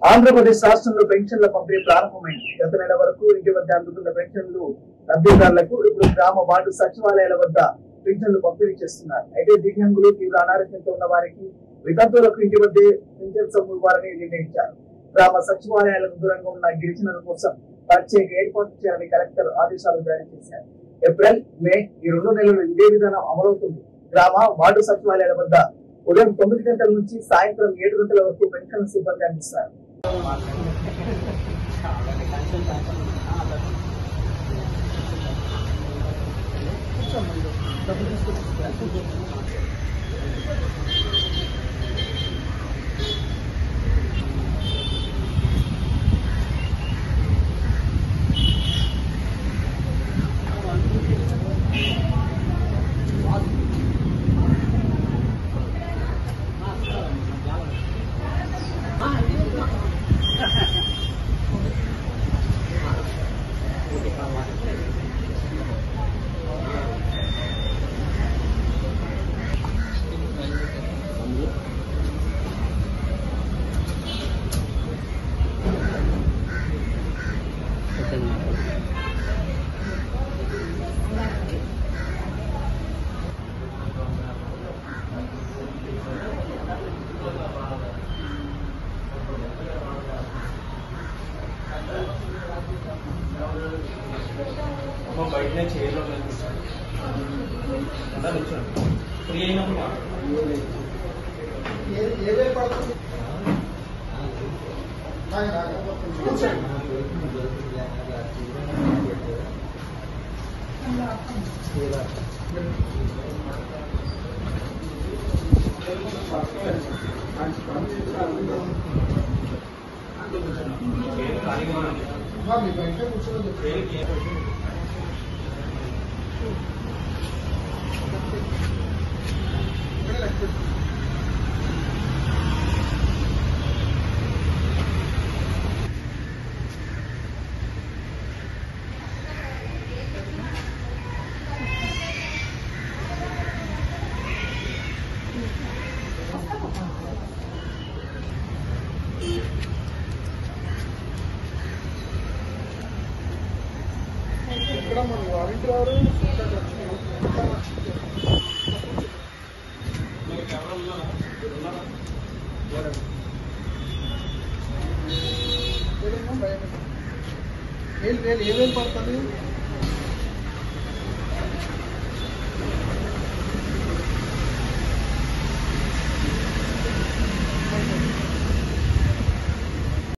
ఆంధ్రప్రదేశ్ రాష్ట్రంలో పెన్షన్ల పంపిణీ ప్రారంభమైంది గత నెల వరకు ఇంటి వద్ద అందుతున్న పెన్షన్లు లబ్ధిదారులకు ఇప్పుడు గ్రామ వార్డు సచివాలయాల వద్ద పెన్షన్లు పంపిణీ చేస్తున్నారు అయితే దివ్యాంగులు తీవ్ర అనారోగ్యంతో ఉన్న వారికి వితంతువులకు ఇంటి వద్దే పెన్షన్ సొమ్ము ఇవ్వాలని నిర్ణయించారు గ్రామ సచివాలయాలకు దూరంగా ఉన్న గిరిజనుల కోసం ప్రత్యేక ఏర్పాటు చేయాలని కలెక్టర్ ఆదేశాలు జారీ చేశారు ఏప్రిల్ మే ఈ రెండు నెలలు ఇదే విధానం అమలవుతుంది గ్రామ వార్డు సచివాలయాల వద్ద ఉదయం తొమ్మిది గంటల నుంచి సాయంత్రం ఏడు గంటల వరకు పెన్షన్ సిబ్బంది అందిస్తారు అమ్మ బయటనే చైర్లో కనిపిస్తాను అంతా కూర్చోండి ఫ్రీ అయినప్పుడు మాట్లాడు. చైర్ ఖాళీగా ఉంది. చైర్కి ఏ క్వశ్చన్ మీకు ఎవరు ఉన్నారా ఉన్నారా ఏమేమి పడుతుంది